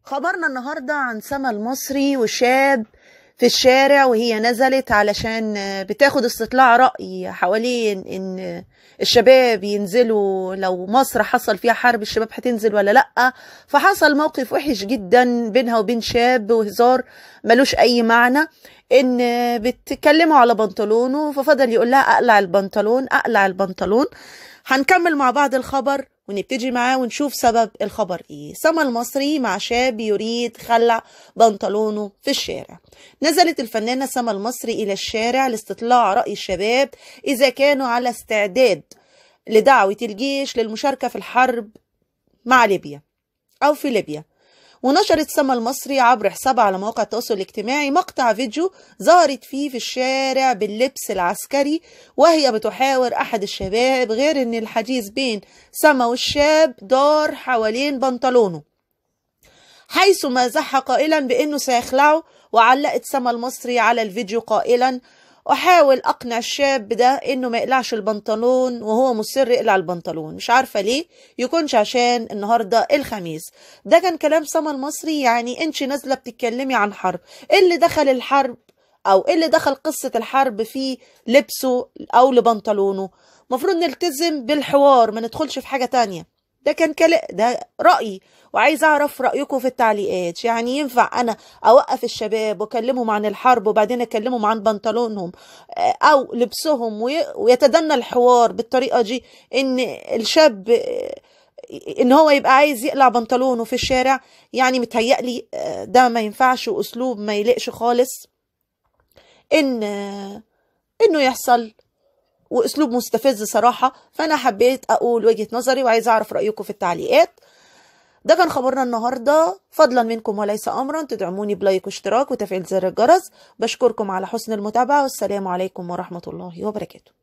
خبرنا النهاردة عن سما المصري وشاب في الشارع وهي نزلت علشان بتاخد استطلاع رأي حوالين ان الشباب ينزلوا لو مصر حصل فيها حرب الشباب هتنزل ولا لأ فحصل موقف وحش جدا بينها وبين شاب وهزار ملوش اي معنى ان بتكلموا على بنطلونه ففضل يقول لها اقلع البنطلون اقلع البنطلون هنكمل مع بعض الخبر ونبتدي معاه ونشوف سبب الخبر ايه سما المصري مع شاب يريد خلع بنطلونه في الشارع نزلت الفنانة سما المصري إلى الشارع لاستطلاع رأي الشباب إذا كانوا على استعداد لدعوة الجيش للمشاركة في الحرب مع ليبيا أو في ليبيا ونشرت سما المصري عبر حسابها على مواقع التواصل الاجتماعي مقطع فيديو ظهرت فيه في الشارع باللبس العسكري وهي بتحاور أحد الشباب غير أن الحديث بين سما والشاب دار حوالين بنطلونه حيث مازح قائلا بأنه سيخلعه وعلقت سما المصري على الفيديو قائلا احاول اقنع الشاب ده انه ما يقلعش البنطلون وهو مصر يقلع البنطلون مش عارفه ليه يكونش عشان النهارده الخميس ده كان كلام سما المصري يعني انت نازله بتتكلمي عن حرب ايه اللي دخل الحرب او ايه اللي دخل قصه الحرب في لبسه او لبنطلونه المفروض نلتزم بالحوار ما ندخلش في حاجه تانية ده كان كلام ده رأيي وعايز اعرف رأيكم في التعليقات يعني ينفع انا اوقف الشباب واكلمهم عن الحرب وبعدين اكلمهم عن بنطلونهم او لبسهم ويتدنى الحوار بالطريقة دي ان الشاب ان هو يبقى عايز يقلع بنطلونه في الشارع يعني متهيألي ده ما ينفعش واسلوب ما يليقش خالص ان انه يحصل واسلوب مستفز صراحه فانا حبيت اقول وجهه نظري وعايزه اعرف رايكم في التعليقات ده كان خبرنا النهارده فضلا منكم وليس امرا تدعموني بلايك واشتراك وتفعيل زر الجرس بشكركم على حسن المتابعه والسلام عليكم ورحمه الله وبركاته